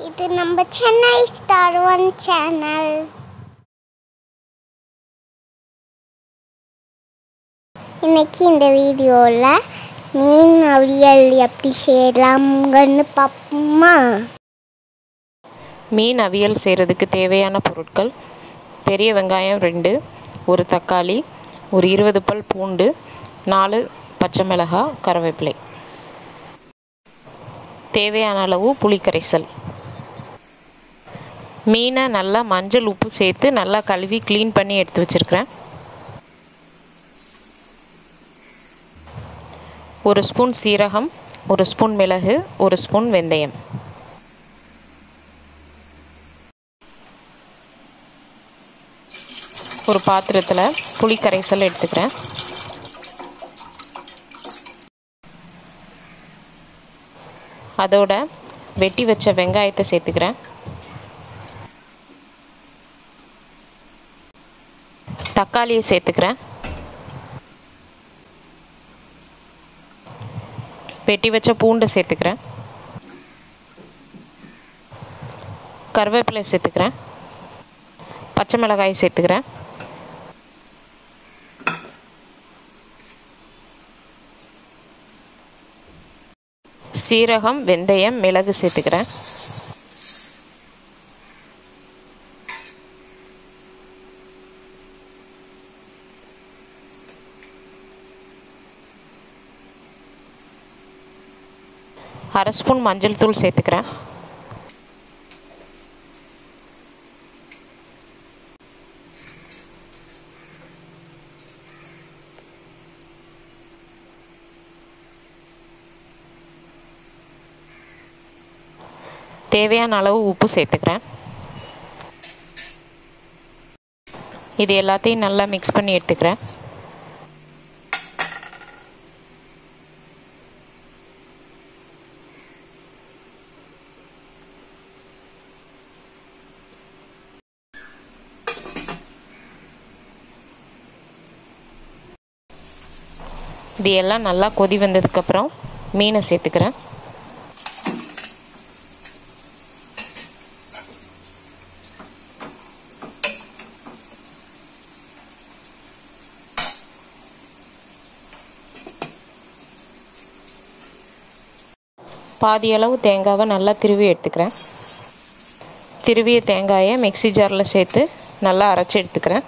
இது நம்ம Chennai star one channel இன்னைக்கு இந்த வீடியோவில் மீன் அவியல் எப்படி செய்யலாம்னு பார்ப்போமா மீன் அவியல் செய்கிறதுக்கு தேவையான பொருட்கள் பெரிய வெங்காயம் ரெண்டு ஒரு தக்காளி ஒரு இருபது பல் பூண்டு நாலு பச்சை மிளகாய் கருவேப்பிலை தேவையான அளவு புளிக்கரைசல் மீனை நல்லா மஞ்சள் உப்பு சேர்த்து நல்லா கழுவி க்ளீன் பண்ணி எடுத்து வச்சுருக்கிறேன் ஒரு ஸ்பூன் சீரகம் ஒரு ஸ்பூன் மிளகு ஒரு ஸ்பூன் வெந்தயம் ஒரு பாத்திரத்தில் புளி கரைசல் எடுத்துக்கிறேன் அதோட வெட்டி வச்ச வெங்காயத்தை சேர்த்துக்கிறேன் தக்காளியை சேர்த்துக்கிறேன் வெட்டி வச்ச பூண்டை சேர்த்துக்கிறேன் கருவேப்பிலை சேர்த்துக்கிறேன் பச்சை மிளகாய் சேர்த்துக்கிறேன் சீரகம் வெந்தயம் மிளகு சேர்த்துக்கிறேன் அரை ஸ்பூன் மஞ்சள் தூள் சேர்த்துக்கிறேன் தேவையான அளவு உப்பு சேர்த்துக்கிறேன் இது எல்லாத்தையும் நல்லா மிக்ஸ் பண்ணி எடுத்துக்கிறேன் இது எல்லாம் நல்லா கொதி வந்ததுக்கப்புறம் மீனை சேர்த்துக்கிறேன் பாதி அளவு தேங்காவை நல்லா திருவி எடுத்துக்கிறேன் திருவிய தேங்காயை மிக்சி ஜாரில் சேர்த்து நல்லா அரைச்சி எடுத்துக்கிறேன்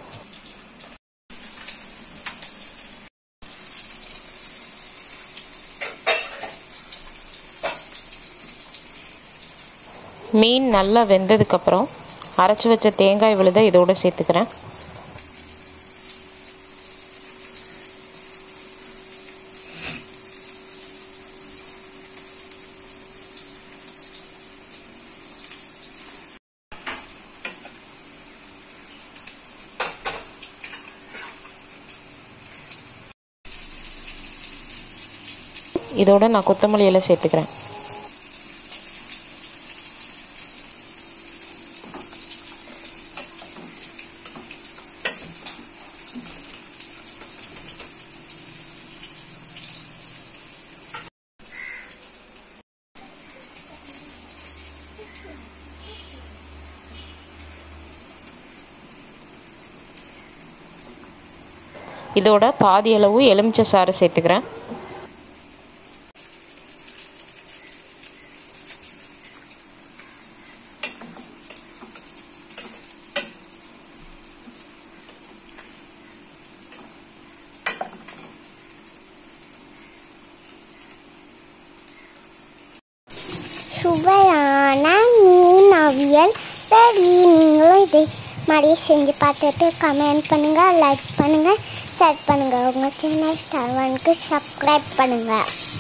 மீன் நல்லா வெந்ததுக்கப்புறம் அரைச்சி வச்ச தேங்காய் விழுதை இதோடு சேர்த்துக்கிறேன் இதோட நான் கொத்தமல்லி இலை சேர்த்துக்கிறேன் இதோட பாதி அளவு எலுமிச்சை சாறு சேர்த்துக்கிறேன் சுவையான மீன் அவியல் ரெடி நீங்களும் இதை மாதிரி செஞ்சு பார்த்துட்டு கமெண்ட் பண்ணுங்கள் லைக் பண்ணுங்கள் ஷேர் பண்ணுங்கள் உங்கள் சென்னை ஸ்டார் ஒனுக்கு சப்ஸ்கிரைப் பண்ணுங்கள்